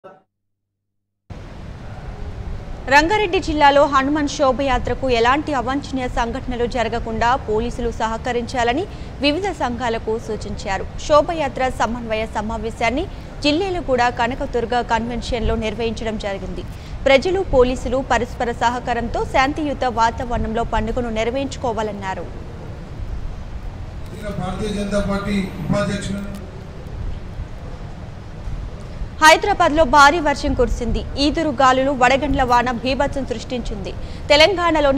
రంగారెడ్డి జిల్లాలో హనుమాన్ శోభయాత్రకు ఎలాంటి అవాంఛనీయ సంఘటనలు జరగకుండా పోలీసులు సహకరించాలని వివిధ సంఘాలకు సూచించారు శోభయాత్ర సమన్వయ సమావేశాన్ని జిల్లేలగూడ కనకదుర్గ కన్వెన్షన్లో నిర్వహించడం జరిగింది ప్రజలు పోలీసులు పరస్పర సహకారంతో శాంతియుత వాతావరణంలో పండుగను నిర్వహించుకోవాలన్నారు ఈయన భారతీయ జనతా పార్టీ ఉపాధ్యక్షులు హైదరాబాద్ లో భారీ వర్షం కురిసింది ఈదురు గాలులు వడగండ్ల వాన భీభత్సం సృష్టించింది తెలంగాణలోని